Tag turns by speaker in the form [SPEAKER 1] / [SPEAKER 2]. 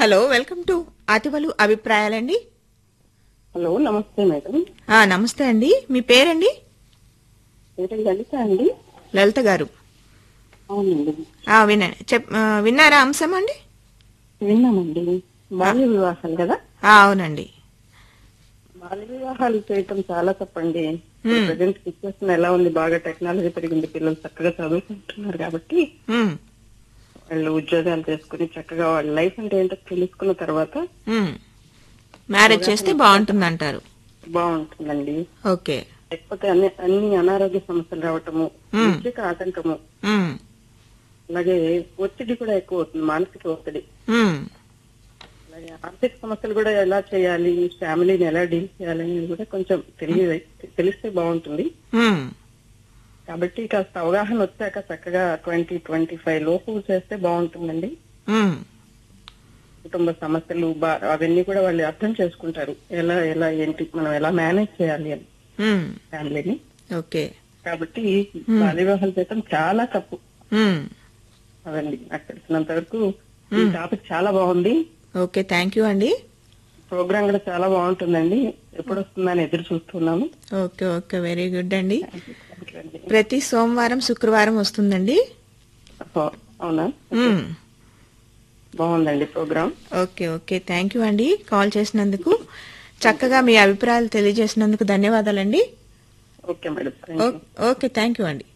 [SPEAKER 1] Hello welcome to అతివలు అభిప్రాయాలండి
[SPEAKER 2] hello నమస్తే మేడం
[SPEAKER 1] ఆ, నమస్తే అండి మీ పేరండి
[SPEAKER 2] పేరు లలిత అండి
[SPEAKER 1] లలిత గారు
[SPEAKER 2] అవునండి
[SPEAKER 1] ఆ, విన్నా చెప్ ఆ, విన్నారా అంశం అండి
[SPEAKER 2] విన్నామండి బాల్య వివాహాలు కదా
[SPEAKER 1] ఆ, అవునండి
[SPEAKER 2] బాల్య వివాహాలు చేయటం చాలా తప్పండి
[SPEAKER 1] Hmm.
[SPEAKER 2] ప్రజెంట్ సిచ్యువేషన్ ఎలా ఉంది బాగా టెక్నాలజీ పెరిగింది పిల్లలు చక్కగా చదువుకుంటున్నారు కాబట్టి
[SPEAKER 1] ఉమ్,
[SPEAKER 2] వాళ్ళు ఉద్యోగాలు చేసుకుని చక్కగా వాళ్ళ లైఫ్ అంటే ఏంటో తెలుసుకున్న తర్వాత
[SPEAKER 1] ఉమ్. మ్యారేజ్ చేస్తే బాగుంటుంది అంటారు
[SPEAKER 2] బాగుంటుందండి
[SPEAKER 1] ఓకే
[SPEAKER 2] లేకపోతే అన్ని అన్ని అనారోగ్య సమస్యలు రావటము
[SPEAKER 1] Hmm.
[SPEAKER 2] విద్యకు ఆటంకము
[SPEAKER 1] ఉమ్,
[SPEAKER 2] అలాగే ఒత్తిడి కూడా ఎక్కువ అవుతుంది మానసిక ఒత్తిడి
[SPEAKER 1] ఉమ్,
[SPEAKER 2] అలాగే ఆర్థిక సమస్యలు కూడా ఎలా చేయాలి ఫ్యామిలీని ఎలా డీల్ చేయాలి అనేది కూడా కొంచెం తెలియ తెలిస్తే బాగుంటుంది
[SPEAKER 1] ఉమ్,
[SPEAKER 2] కాబట్టి కాస్త అవగాహన వచ్చాక చక్కగా ట్వంటీ ట్వంటీ ఫైవ్ లోపు చేస్తే బాగుంటుందండి
[SPEAKER 1] ఉమ్,
[SPEAKER 2] కుటుంబ సమస్యలు బా- అవన్నీ కూడా వాళ్ళు అర్థం చేసుకుంటారు ఎలా ఎలా ఏంటి మనం ఎలా మేనేజ్ చేయాలి అని
[SPEAKER 1] ఉమ్.
[SPEAKER 2] ఫ్యామిలీని
[SPEAKER 1] ఓకే
[SPEAKER 2] కాబట్టి బాల్య వివాహాలు చేయటం చాలా తప్పు
[SPEAKER 1] ఉమ్.
[SPEAKER 2] అదండి నాకు తెలిసినంత వరకు ఈ టాపిక్ చాలా బాగుంది
[SPEAKER 1] ఓకే థ్యాంక్ యూ అండి
[SPEAKER 2] ప్రోగ్రామ్ కూడా చాలా బాగుంటుందండి ఎప్పుడు వస్తుందని ఎదురు చూస్తున్నాము
[SPEAKER 1] ఓకే ఓకే వెరీ గుడ్ అండి
[SPEAKER 2] Thank you అండి.
[SPEAKER 1] ప్రతి సోమవారం శుక్రవారం వస్తుందండి
[SPEAKER 2] ఓ, అవునా
[SPEAKER 1] ఉమ్.
[SPEAKER 2] బాగుందండి programme
[SPEAKER 1] okay okay thank you అండి కాల్ చేసినందుకు చక్కగా మీ అభిప్రాయాలు తెలియజేసినందుకు ధన్యవాదాలండి
[SPEAKER 2] ఓకే మేడం థ్యాంక్ యూ
[SPEAKER 1] ఓ- ఓకే థ్యాంక్ యూ అండి